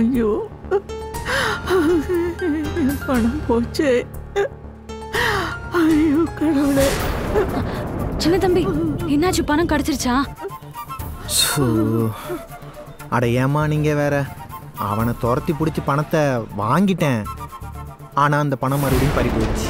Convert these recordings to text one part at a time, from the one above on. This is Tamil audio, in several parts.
ஐயோ என் பணம் போச்சு ஐயோ கடவுளே சின்ன தம்பி என்னாச்சு பணம் கிடைச்சிருச்சா சூ. அட ஏமா நீங்க வேற அவனை துரத்தி பிடிச்சி பணத்தை வாங்கிட்டேன் ஆனா அந்த பணம் மறுபடியும் பறி போயிடுச்சு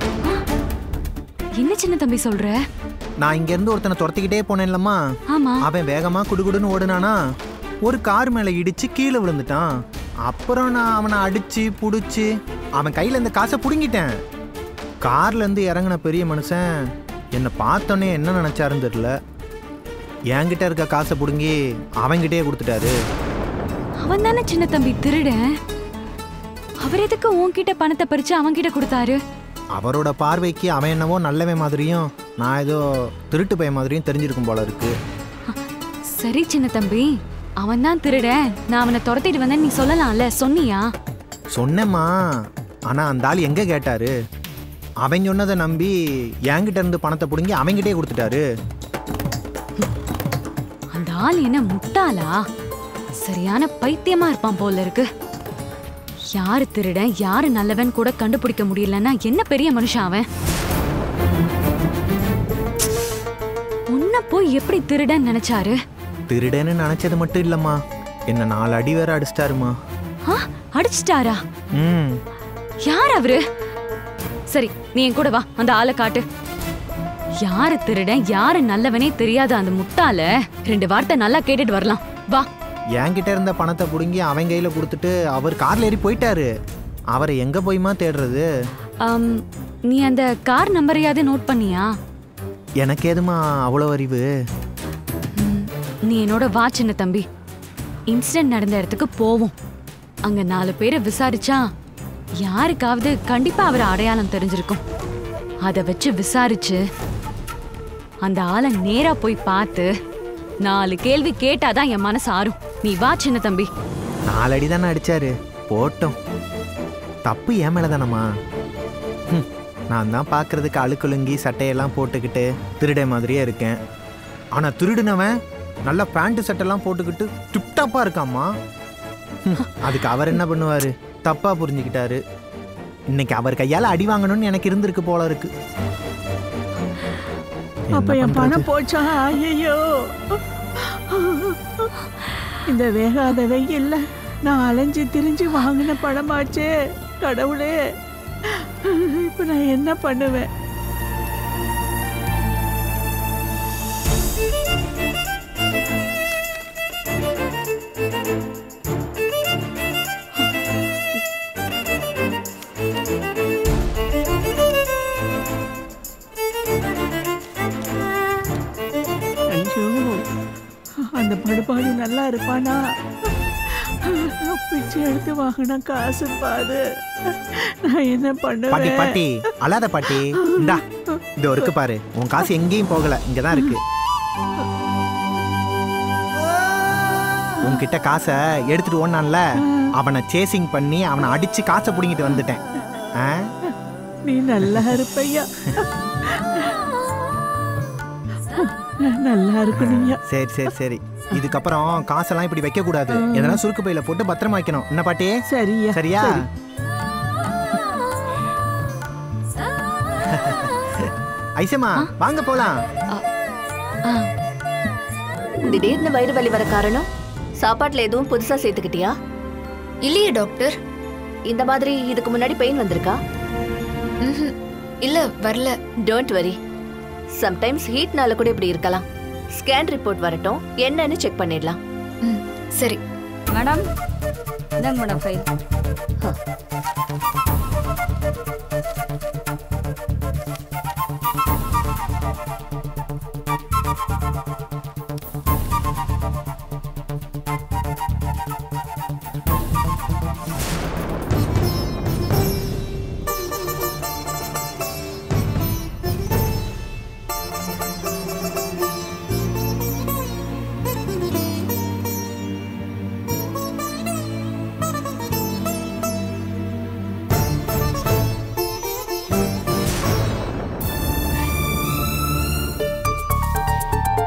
என்ன சின்ன தம்பி சொல்ற நான் இங்க இருந்து ஒருத்தனை துரத்திக்கிட்டே போனேன்லம்மா ஆமா அவன் வேகமா குடுகுடுன்னு ஓடுனானா ஒரு கார் மேல இடிச்சு கீழே விழுந்துட்டான் அப்புறம் நான் அவனை அடிச்சு புடிச்சு அவன் கையில இந்த காசை புடுங்கிட்டேன் கார்ல இருந்து இறங்கின பெரிய மனுஷன் என்னை பார்த்தோன்னே என்ன நினைச்சாருன்னு தெரியல என்கிட்ட இருக்க காசை புடுங்கி அவன்கிட்டயே கொடுத்துட்டாரு அவன் தானே சின்ன தம்பி திருடன் அவர் எதுக்கு உன்கிட்ட பணத்தை பறிச்சு அவன்கிட்ட கொடுத்தாரு அவரோட பார்வைக்கு அவன் என்னவோ நல்லவன் மாதிரியும் நான் ஏதோ திருட்டு பையன் மாதிரியும் தெரிஞ்சிருக்கும் போல இருக்கு சரி சின்ன தம்பி அவன் தான் திருடன் நான் அவனை துரத்திட்டு வந்தேன் நீ சொல்லலாம்ல சொன்னியா சொன்னேம்மா ஆனா அந்த ஆள் எங்க கேட்டாரு அவன் சொன்னதை நம்பி என்கிட்ட இருந்து பணத்தை பிடுங்கி அவன்கிட்டயே கொடுத்துட்டாரு அந்த ஆள் என்ன முட்டாளா சரியான பைத்தியமா இருப்பான் போல இருக்கு யாரு திருடன் யாரு நல்லவன் கூட கண்டுபிடிக்க முடியலன்னா என்ன பெரிய மனுஷன் அவன் உன்னை போய் எப்படி திருடன் நினைச்சாரு திருடன்னு நினைச்சது மட்டும் இல்லம்மா என்ன நாலு அடி வேற அடிச்சிட்டாருமா ஆ, அடிச்சிட்டாரா ம் யார் அவரு சரி நீ என் கூட வா அந்த ஆளை காட்டு யாரு திருடன் யாரு நல்லவனே தெரியாத அந்த முட்டாள ரெண்டு வார்த்தை நல்லா கேட்டுட்டு வரலாம் வா என்கிட்ட இருந்த பணத்தை பிடுங்கி அவன் கையில கொடுத்துட்டு அவர் கார்ல ஏறி போயிட்டாரு அவரை எங்க போயுமா தேடுறது ஆம், நீ அந்த கார் நம்பரையாவது நோட் பண்ணியா எனக்கு எதுமா அவ்வளோ அறிவு ம், நீ என்னோட வா சின்ன தம்பி இன்சிடென்ட் நடந்த இடத்துக்கு போவோம் அங்க நாலு பேரை விசாரிச்சா யாருக்காவது கண்டிப்பா அவர் அடையாளம் தெரிஞ்சிருக்கும் அதை வச்சு விசாரிச்சு அந்த ஆளை நேரா போய் பார்த்து நாலு கேள்வி கேட்டாதான் என் மனசு ஆறும் நீ வா சின்ன தம்பி நாலு அடி தானே அடிச்சாரு போட்டோம் தப்பு ஏன் மேலே தானம்மா ஹம், நான் தான் பார்க்கறதுக்கு அழுக்குலுங்கி சட்டையெல்லாம் போட்டுக்கிட்டு திருடை மாதிரியே இருக்கேன் ஆனால் திருடினவன் நல்லா பேண்ட் சட்டெல்லாம் போட்டுக்கிட்டு டிப்டாப்பாக இருக்காம்மா ஹம், அதுக்கு அவர் என்ன பண்ணுவார் தப்பாக புரிஞ்சுக்கிட்டாரு இன்னைக்கு அவர் கையால் அடி வாங்கணும்னு எனக்கு இருந்திருக்கு போல இருக்கு அப்ப என்ன என் பண்றது? பணம் போச்சா ஐயோ இந்த வேகாத வெயில்ல நான் அலைஞ்சு திரிஞ்சு வாங்கின பணமாச்சே கடவுளே இப்ப நான் என்ன பண்ணுவேன் ஐயோ அந்த படுபாடு நல்லா இருப்பானா பிச்சை எடுத்து வாங்கின காசு பாது நான் என்ன பாட்டி பண்ணுவேன் பாட்டி அழாத பாட்டி இந்தா இது இருக்கு பாரு உன் காசு எங்கேயும் போகல இங்க தான் இருக்கு உன்கிட்ட காசை எடுத்துட்டு ஓடனான்ல அவனை சேசிங் பண்ணி அவனை அடிச்சு காசை பிடிங்கிட்டு வந்துட்டேன் ஆ? நீ நல்லா இருப்பையா நல்லா இருக்கணும்யா சரி சரி சரி இதுக்கப்புறம் காசெல்லாம் இப்படி வைக்க கூடாது எதனா சுருக்கு பையில போட்டு பத்திரமா வைக்கணும் என்ன பாட்டி சரியா சரியா சரி. ஐசம்மா வாங்க போலாம் ஆ, திடீர்னு வயிறு வலி வர காரணம் சாப்பாட்டுல எதுவும் புதுசா சேர்த்துக்கிட்டியா இல்லையே டாக்டர் இந்த மாதிரி இதுக்கு முன்னாடி பெயின் வந்திருக்கா ம்ஹும். இல்ல வரல டோன்ட் வரி சம்டைம்ஸ் ஹீட்னால கூட இப்படி இருக்கலாம் ஸ்கேன் ரிப்போர்ட் வரட்டும் என்னன்னு செக் பண்ணிடலாம் ம், சரி மேடம் இந்தாங்க மேடம் ஃபைல்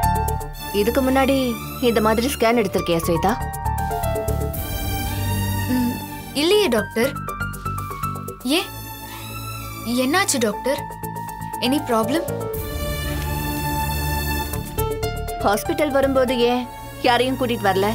இதுக்கு முன்னாடி இந்த மாதிரி ஸ்கேன் எடுத்திருக்கியா ஸ்வேதா இல்லையே டாக்டர் ஏன் என்னாச்சு டாக்டர் எனி ப்ராப்ளம் ஹாஸ்பிட்டல் வரும்போது ஏன் யாரையும் கூட்டிட்டு வரல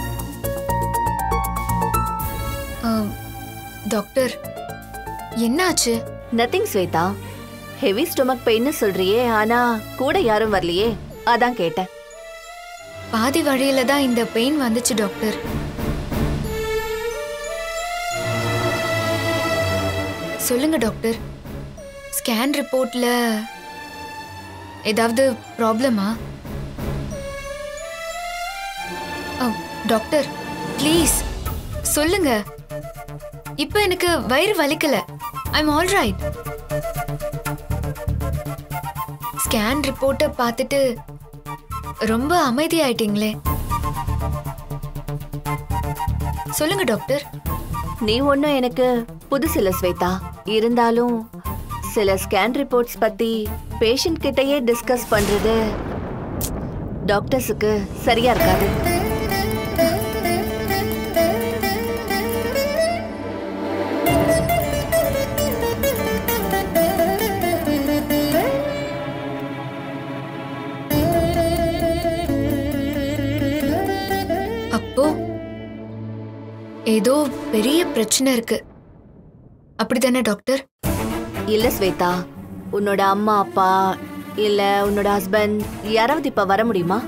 டாக்டர் என்னாச்சு நத்திங் ஸ்வேதா ஹெவி ஸ்டொமக் பெயின்னு சொல்றியே ஆனா கூட யாரும் வரலையே அதான் கேட்டேன் பாதி வழியில தான் இந்த பெயின் வந்துச்சு டாக்டர் சொல்லுங்க டாக்டர் ஸ்கேன் ரிப்போர்ட்ல ஏதாவது ப்ராப்ளமா டாக்டர் ப்ளீஸ் சொல்லுங்க இப்போ எனக்கு வயிறு வலிக்கல ஐம் ஆல் ரைட் ஸ்கேன் ரிப்போர்ட்டை பார்த்துட்டு ரொம்ப அமைதியாயிட்டீங்களே சொல்லுங்க டாக்டர் நீ ஒன்னும் எனக்கு புதுசில்ல ஸ்வேதா இருந்தாலும் சில ஸ்கேன் ரிப்போர்ட்ஸ் பத்தி பேஷண்ட் கிட்டயே டிஸ்கஸ் பண்றது டாக்டர்ஸுக்கு சரியா இருக்காது அப்போ ஏதோ பெரிய பிரச்சனை இருக்கு அப்படிதானே டாக்டர் இல்ல ஸ்வேதா உன்னோட அம்மா அப்பா இல்ல உன்னோட ஹஸ்பண்ட் யாராவது இப்ப வர முடியுமா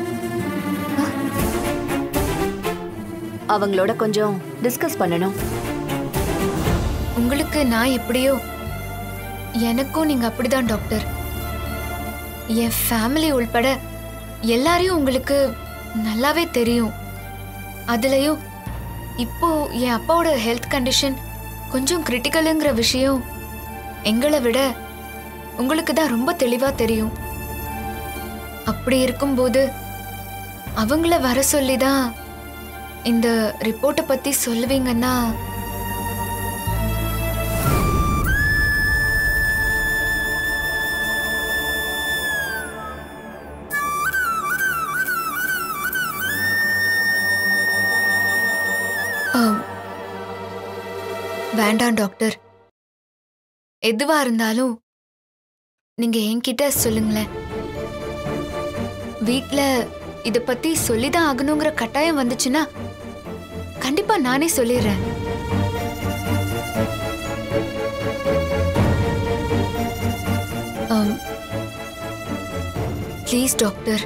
அவங்களோட கொஞ்சம் டிஸ்கஸ் பண்ணணும் உங்களுக்கு நான் எப்படியோ எனக்கும் நீங்க அப்படிதான் டாக்டர் என் ஃபேமிலி உள்பட எல்லாரையும் உங்களுக்கு நல்லாவே தெரியும் அதுலயும் இப்போ என் அப்பாவோட ஹெல்த் கண்டிஷன் கொஞ்சம் கிரிட்டிக்கலுங்கிற விஷயம் எங்களை விட உங்களுக்கு தான் ரொம்ப தெளிவா தெரியும் அப்படி இருக்கும்போது அவங்கள வர சொல்லி தான் இந்த ரிப்போர்ட்டை பத்தி சொல்லுவீங்கன்னா ஆம். வேண்டாம் டாக்டர் எதுவா இருந்தாலும் நீங்க என்கிட்ட சொல்லுங்களேன் வீட்ல இத பத்தி சொல்லிதான் ஆகணுங்கிற கட்டாயம் வந்துச்சுன்னா கண்டிப்பா நானே சொல்லிடுறேன் ப்ளீஸ் டாக்டர்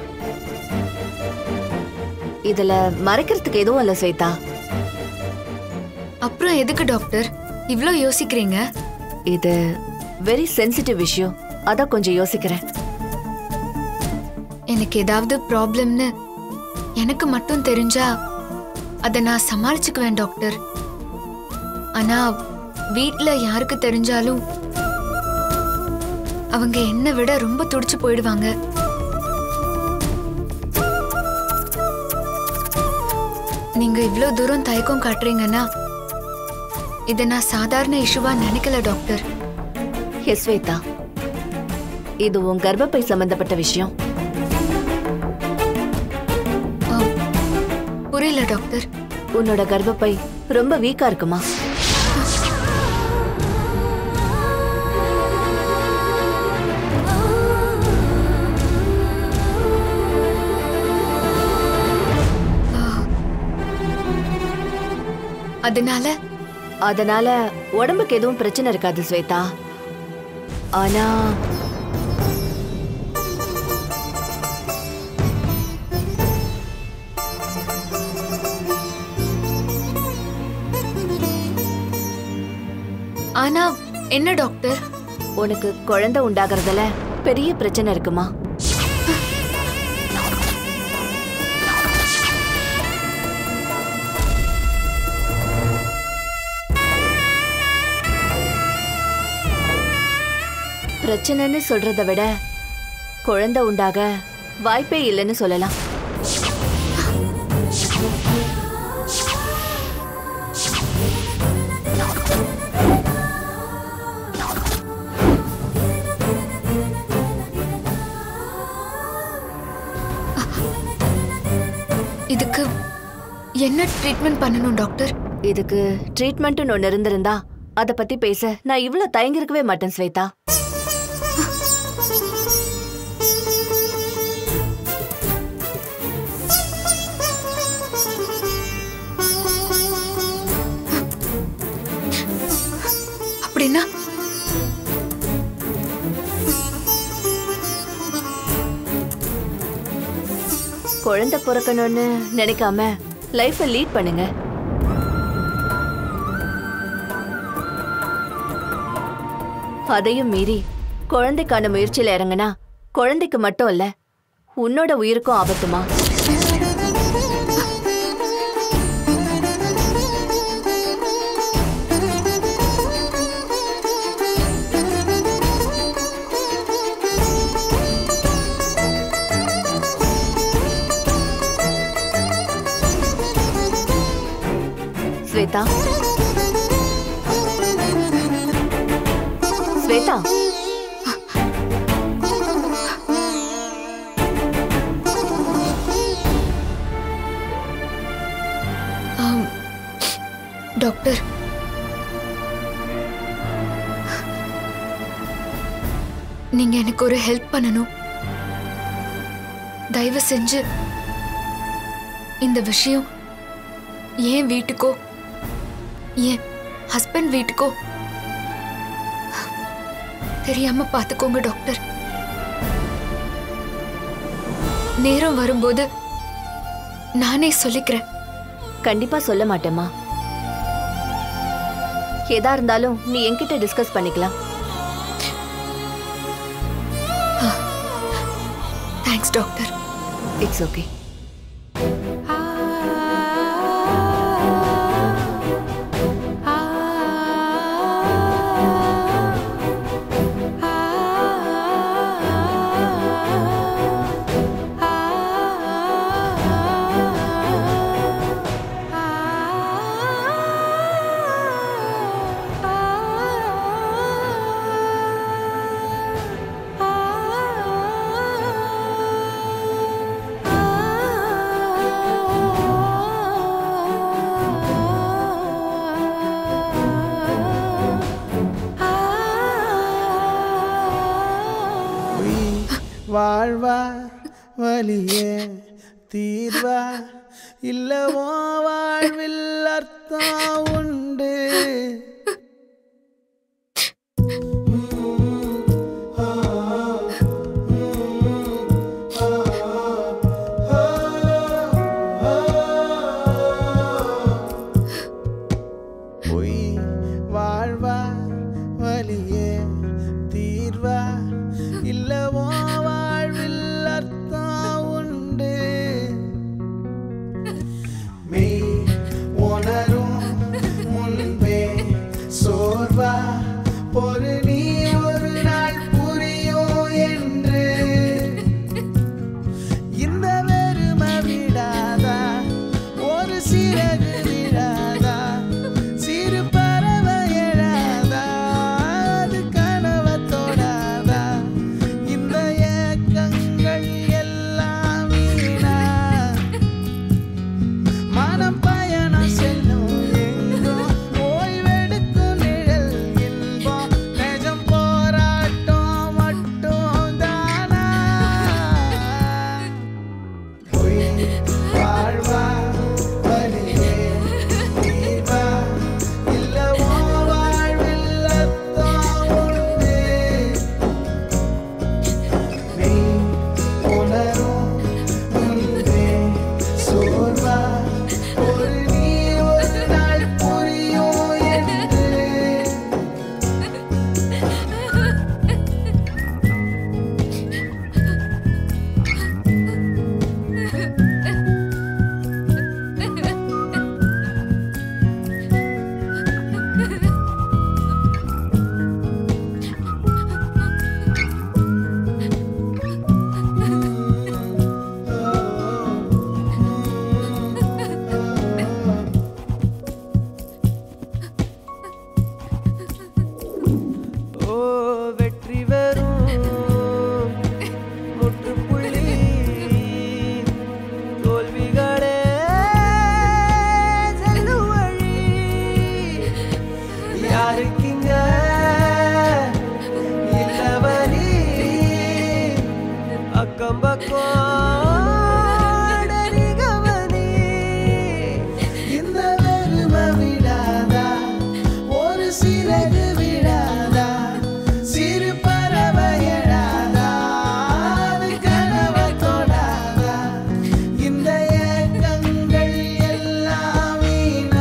இதுல மறைக்கிறதுக்கு எதுவும் இல்ல ஸ்வேதா அப்புறம் எதுக்கு டாக்டர் இவ்ளோ யோசிக்கிறீங்க இது வெரி சென்சிட்டிவ் விஷயம் அதான் கொஞ்சம் யோசிக்கிறேன் எனக்கு ஏதாவது ப்ராப்ளம்னு எனக்கு மட்டும் தெரிஞ்சா அதை நான் சமாளிச்சுக்குவேன் டாக்டர் ஆனா வீட்ல யாருக்கு தெரிஞ்சாலும் அவங்க என்னை விட ரொம்ப துடிச்சு போயிடுவாங்க நீங்க இவ்ளோ தூரம் தயக்கம் காட்டுறீங்கன்னா இதை நான் சாதாரண இஷ்யூவா நினைக்கல டாக்டர் எஸ் ஸ்வேதா இது உன் கர்ப்பப்பை சம்பந்தப்பட்ட விஷயம் ஆம். புரியல டாக்டர் உன்னோட கர்ப்பப்பை ரொம்ப வீக்கா இருக்குமா அதனால அதனால உடம்புக்கு எதுவும் பிரச்சனை இருக்காது ஸ்வேதா ஆனா ஆனா என்ன டாக்டர் உனக்கு குழந்தை உண்டாகிறதுல பெரிய பிரச்சனை இருக்குமா பிரச்சனைன்னு சொல்றதை விட குழந்தை உண்டாக வாய்ப்பே இல்லைன்னு சொல்லலாம் இதுக்கு என்ன ட்ரீட்மெண்ட் பண்ணணும் டாக்டர் இதுக்கு ட்ரீட்மெண்ட்னு ஒன்று இருந்திருந்தா அதை பத்தி பேச நான் இவ்ளோ தயங்கிருக்கவே மாட்டேன் ஸ்வேதா அப்படின்னா குழந்தை பிறக்கணும்னு நினைக்காம லைஃபை லீட் பண்ணுங்க அதையும் மீறி குழந்தைக்கான முயற்சியில இறங்குனா குழந்தைக்கு மட்டும் இல்ல உன்னோட உயிருக்கும் ஆபத்துமா ஸ்வேதா ஸ்வேதா ஆம். டாக்டர் நீங்க எனக்கு ஒரு ஹெல்ப் பண்ணணும் தயவு செஞ்சு இந்த விஷயம் ஏன் வீட்டுக்கோ ஏன் ஹஸ்பண்ட் வீட்டுக்கோ தெரியாம பாத்துக்கோங்க டாக்டர் நேரம் வரும்போது நானே சொல்லிக்கிறேன் கண்டிப்பா சொல்ல மாட்டேம்மா எதா இருந்தாலும் நீ என்கிட்ட டிஸ்கஸ் பண்ணிக்கலாம் தேங்க்ஸ் டாக்டர் இட்ஸ் ஓகே உயிர் வாழ்வா வலியே தீர்வா இல்லவோ வாழ்வில் அர்த்தம் உண்டு பொய் வாழ்வா வலியே தீர்வா இல்லவோ வாழ்வில் அர்த்தம் உண்டு மெய் உணரும் முன்பே சோர்வா பொறு நீ ஒரு நாள் புரியும் என்று இந்த வெறுமை விடாதா ஒரு சிறகு விடாதா சிறு பறவை எழாதா அது கனவை தொடாதா இந்த ஏக்கங்கள் எல்லாம் வீணா மனம் பயணம் செல்லும் எங்கோ ஓய்வெடுக்கும் நிழல் இன்பம் நிஜ இருக்கீங்க இல்லவனி அக்கம் பக்கம் அடரி கவனி இந்த வெறுமை விடாதா ஒரு சிறகு விடாதா சிறு பறவை எழாதா அது கனவை தொடாதா இந்த ஏக்கங்கள் எல்லாம் வீணா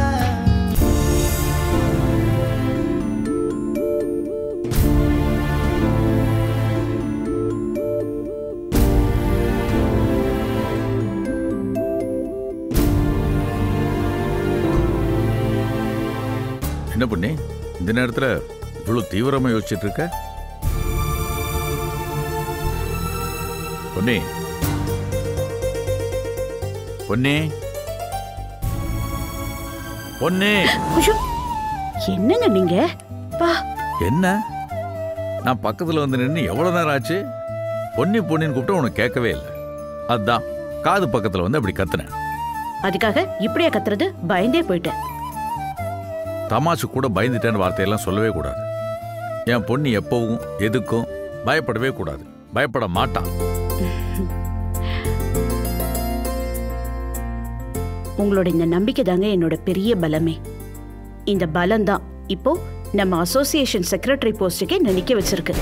என்ன பண்ணி இந்த நேரத்துல இவ்வளவு தீவிரமா யோசிச்சுட்டு இருக்க பொன்னி பொன்னி பொன்னி ஐயோ, என்னங்க நீங்க பா என்ன நான் பக்கத்துல வந்து நின்று எவ்வளவு நேரம் ஆச்சு பொன்னி பொன்னின்னு கூப்பிட்டு உனக்கு கேட்கவே இல்லை அதான் காது பக்கத்துல வந்து அப்படி கத்துனேன் அதுக்காக இப்படியா கத்துறது பயந்தே போயிட்டேன் தமாஷு கூட பயந்துட்டேன்னு வார்த்தையெல்லாம் சொல்லவே கூடாது என் பொண்ணு எப்பவும் எதுக்கும் பயப்படவே கூடாது பயப்பட மாட்டான் உங்களோட இந்த நம்பிக்கை தாங்க என்னோட பெரிய பலமே இந்த பலம் தான் இப்போ நம்ம அசோசியேஷன் செக்ரட்டரி போஸ்டுக்கே என்ன நிக்க வச்சிருக்கு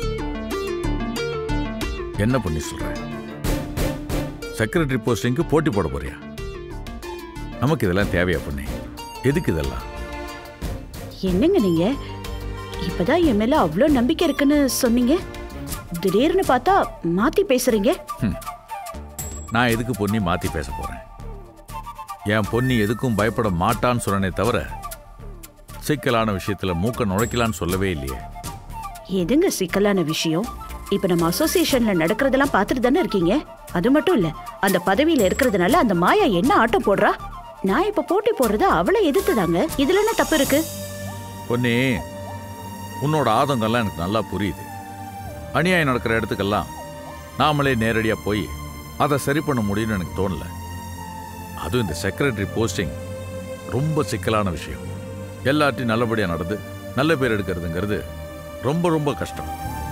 என்ன பண்ணி சொல்ற செக்ரட்டரி போஸ்டிங்க்கு போட்டி போட போறியா நமக்கு இதெல்லாம் தேவையா பண்ணி எதுக்கு இதெல்லாம் என்னங்க நீங்க இப்பதான் என் மேல அவ்வளோ நம்பிக்கை இருக்குன்னு சொன்னீங்க திடீர்னு பார்த்தா மாத்தி பேசுறீங்க நான் எதுக்கு பொன்னி மாத்தி பேச போறேன் என் பொன்னி எதுக்கும் பயப்பட மாட்டான்னு சொன்னனே தவிர சிக்கலான விஷயத்துல மூக்க நுழைக்கலான்னு சொல்லவே இல்லையே எதுங்க சிக்கலான விஷயம் இப்ப நம்ம அசோசியேஷன்ல நடக்கிறதெல்லாம் பார்த்துட்டு தானே இருக்கீங்க அது மட்டும் இல்ல அந்த பதவியில இருக்கிறதுனால அந்த மாயா என்ன ஆட்டம் போடுறா நான் இப்ப போட்டி போடுறது அவளை எதிர்த்துதாங்க இதுல என்ன தப்பு இருக்கு பொன்னி உன்னோட ஆதங்கம்லாம் எனக்கு நல்லா புரியுது அநியாயம் நடக்கிற இடத்துக்கெல்லாம் நாமளே நேரடியா போய் அதை சரி பண்ண முடியும்னு எனக்கு தோணல அதுவும் இந்த செக்ரட்டரி போஸ்டிங் ரொம்ப சிக்கலான விஷயம் எல்லார்ட்டையும் நல்லபடியா நடந்து நல்ல பேர் எடுக்கிறதுங்கிறது ரொம்ப ரொம்ப கஷ்டம்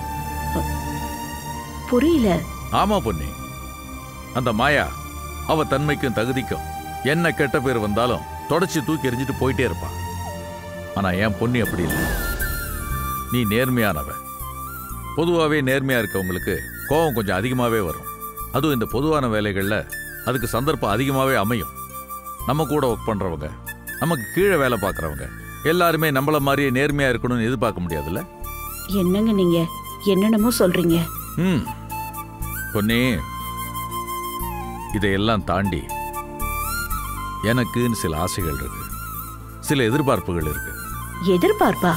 புரியல ஆமா பொன்னி அந்த மாயா அவ தன்மைக்கும் தகுதிக்கும் என்ன கெட்ட பேர் வந்தாலும் தொடச்சி தூக்கி எறிஞ்சிட்டு போயிட்டே இருப்பா ஆனா என் பொன்னி அப்படி இல்லை நீ நேர்மையானவ பொதுவாகவே நேர்மையா இருக்கவங்களுக்கு கோபம் கொஞ்சம் அதிகமாகவே வரும் அதுவும் இந்த பொதுவான வேலைகளில் அதுக்கு சந்தர்ப்பம் அதிகமாகவே அமையும் நம்ம கூட ஒர்க் பண்ணுறவங்க நமக்கு கீழே வேலை பார்க்குறவங்க எல்லாருமே நம்மள மாதிரியே நேர்மையாக இருக்கணும்னு எதிர்பார்க்க முடியாதுல்ல என்னங்க நீங்க என்னென்னமோ சொல்றீங்க ம் பொன்னி இதையெல்லாம் தாண்டி எனக்குன்னு சில ஆசைகள் இருக்கு சில எதிர்பார்ப்புகள் இருக்கு எதிர்பார்ப்பா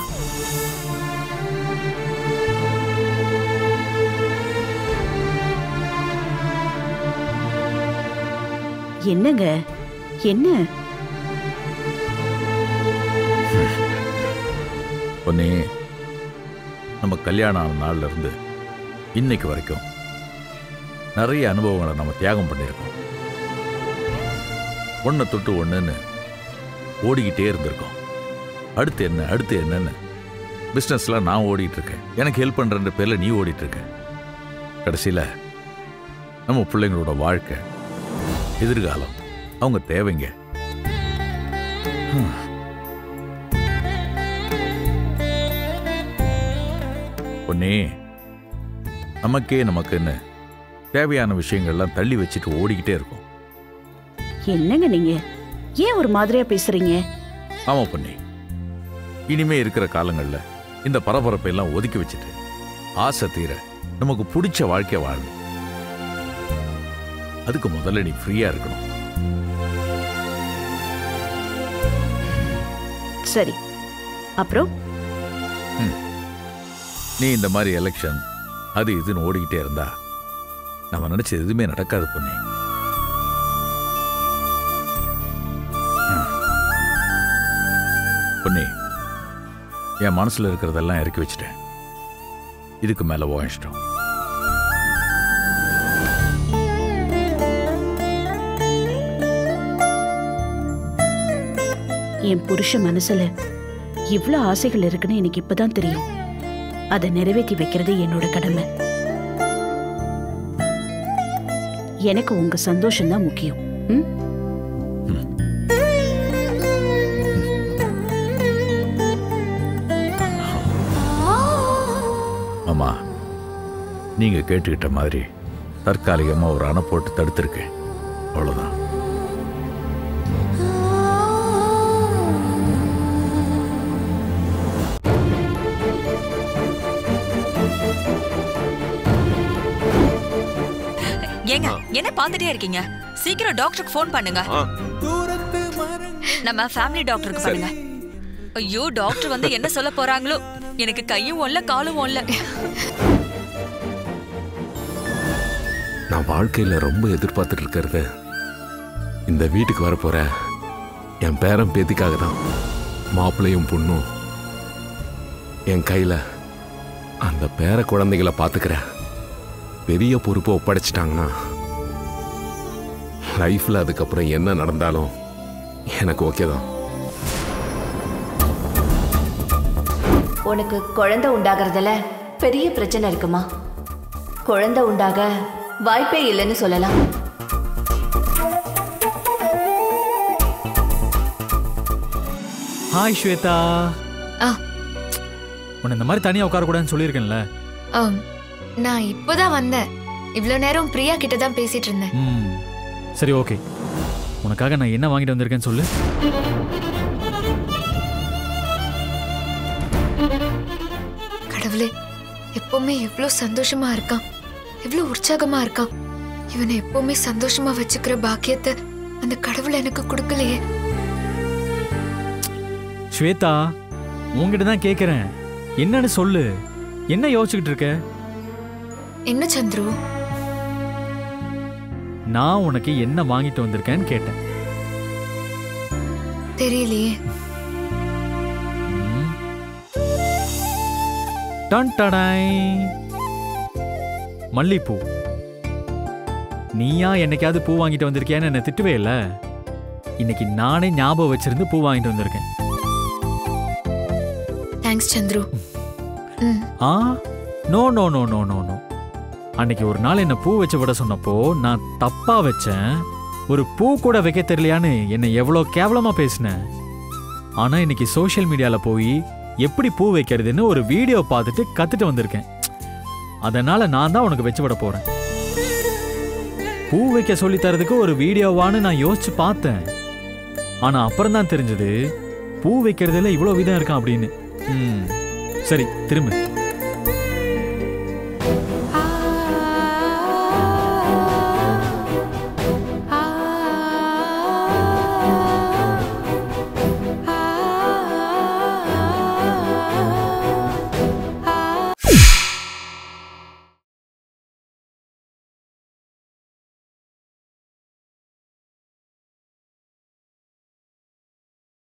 என்னங்க என்ன பொன்னி நம்ம கல்யாணம் ஆன நாள்ல இருந்து இன்னைக்கு வரைக்கும் நிறைய அனுபவங்களை நம்ம தியாகம் பண்ணியிருக்கோம் ஒன்றை தொட்டு ஒன்றுன்னு ஓடிக்கிட்டே இருந்திருக்கோம் அடுத்து என்ன அடுத்து என்னன்னு பிஸ்னஸ்லாம் நான் ஓடிட்டு இருக்கேன் எனக்கு ஹெல்ப் பண்ணுறன்ற பேரில் நீ ஓடிட்டு இருக்க கடைசியில் நம்ம பிள்ளைங்களோட வாழ்க்கை எதிர்காலம் அவங்க தேவைங்க பொன்னே நமக்கே நமக்குன்னு தேவையான விஷயங்கள்லாம் தள்ளி வச்சுட்டு ஓடிக்கிட்டே இருக்கும் என்னங்க நீங்க ஏன் ஒரு மாதிரியா பேசுறீங்க ஆமா பொன்னி இனிமே இருக்கிற காலங்கள்ல இந்த பரபரப்பை எல்லாம் ஒதுக்கி வச்சுட்டு ஆசை தீர நமக்கு பிடிச்ச வாழ்க்கை வாழணும் அதுக்கு முதல்ல நீ ஃப்ரீயா இருக்கணும் சரி அப்புறம் நீ இந்த மாதிரி எலெக்ஷன் அது இதுன்னு ஓடிக்கிட்டே இருந்தா நம்ம நினைச்சது எதுவுமே நடக்காது பொன்னி ம். பொன்னி என் மனசுல இருக்கிறதெல்லாம் இறக்கி வச்சுட்டேன் இதுக்கு மேல உன் இஷ்டம் என் புருஷ மனசுல இவ்ளோ ஆசைகள் இருக்குன்னு எனக்கு இப்பதான் தெரியும் அதை நிறைவேற்றி வைக்கிறது என்னோட கடமை எனக்கு உங்க சந்தோஷம் தான் முக்கியம் ம்? அம்மா நீங்க கேட்டுக்கிட்ட மாதிரி தற்காலிகமா ஒரு அணை போட்டு தடுத்திருக்கேன் அவ்வளவுதான் ஏங்க என்ன பார்த்துட்டே இருக்கீங்க சீக்கிரம் டாக்டருக்கு ஃபோன் பண்ணுங்க நம்ம ஃபேமிலி டாக்டருக்கு பண்ணுங்க ஐயோ டாக்டர் வந்து என்ன சொல்ல போறாங்களோ எனக்கு கையும் ஒல்ல காலும் ஒல்ல நான் வாழ்க்கையில ரொம்ப எதிர்பார்த்துட்டு இருக்கிறது இந்த வீட்டுக்கு வரப்போற என் பேரன் பேத்திக்காக தான் மாப்பிள்ளையும் பொண்ணும் என் கையில அந்த பேர குழந்தைகளை பார்த்துக்கிற பெரிய பொறுப்பை ஒப்படைச்சிட்டாங்கன்னா லைஃப்ல அதுக்கப்புறம் என்ன நடந்தாலும் எனக்கு ஓகே தான் உனக்கு குழந்தை உண்டாகிறதுல பெரிய பிரச்சனை இருக்குமா குழந்தை உண்டாக வாய்ப்பே இல்லைன்னு சொல்லலாம் ஹாய் ஸ்வேதா ஆ உன்னை இந்த மாதிரி தனியாக உட்காரக்கூடாதுன்னு சொல்லியிருக்கேன்ல ஆம். நான் இப்போதான் வந்தேன் இவ்வளோ நேரம் பிரியா கிட்ட தான் பேசிட்டு இருந்தேன் ம் சரி ஓகே உனக்காக நான் என்ன வாங்கிட்டு வந்திருக்கேன்னு சொல்லு கடவுளே எப்பவுமே எவ்வளோ சந்தோஷமா இருக்கான் எவ்வளோ உற்சாகமா இருக்கான் இவனை எப்பவுமே சந்தோஷமா வச்சுக்கிற பாக்கியத்தை அந்த கடவுள் எனக்கு கொடுக்கலையே ஸ்வேதா உன்கிட்ட தான் கேட்குறேன் என்னன்னு சொல்லு என்ன யோசிச்சுக்கிட்டு இருக்க என்ன சந்துரு நான் உனக்கு என்ன வாங்கிட்டு வந்திருக்கேன்னு கேட்டேன் தெரியலையே ம். டன் டடாய். மல்லிப்பூ நீயா என்னைக்காவது பூ வாங்கிட்டு வந்திருக்கியான்னு என்ன திட்டுவே இல்ல இன்னைக்கு நானே ஞாபகம் வச்சிருந்து பூ வாங்கிட்டு வந்திருக்கேன் தேங்க்ஸ் சந்துரு ம் ஆ no no no no no no அன்னைக்கு ஒரு நாள் என்ன பூ வச்சு விட சொன்னப்போ நான் தப்பா வச்சேன் ஒரு பூ கூட வைக்க தெரியலையான்னு என்னை எவ்வளோ கேவலமா பேசினேன் ஆனா இன்னைக்கு சோஷியல் மீடியால போய் எப்படி பூ வைக்கிறதுன்னு ஒரு வீடியோ பார்த்துட்டு கத்துட்டு வந்திருக்கேன் அதனால நான் தான் உனக்கு வச்சு விட போறேன் பூ வைக்க சொல்லி தரதுக்கு ஒரு வீடியோவான்னு நான் யோசிச்சு பார்த்தேன் ஆனா அப்புறம் தான் தெரிஞ்சது பூ வைக்கிறதுல இவ்வளோ விதம் இருக்கான் அப்படின்னு ம் சரி திரும்ப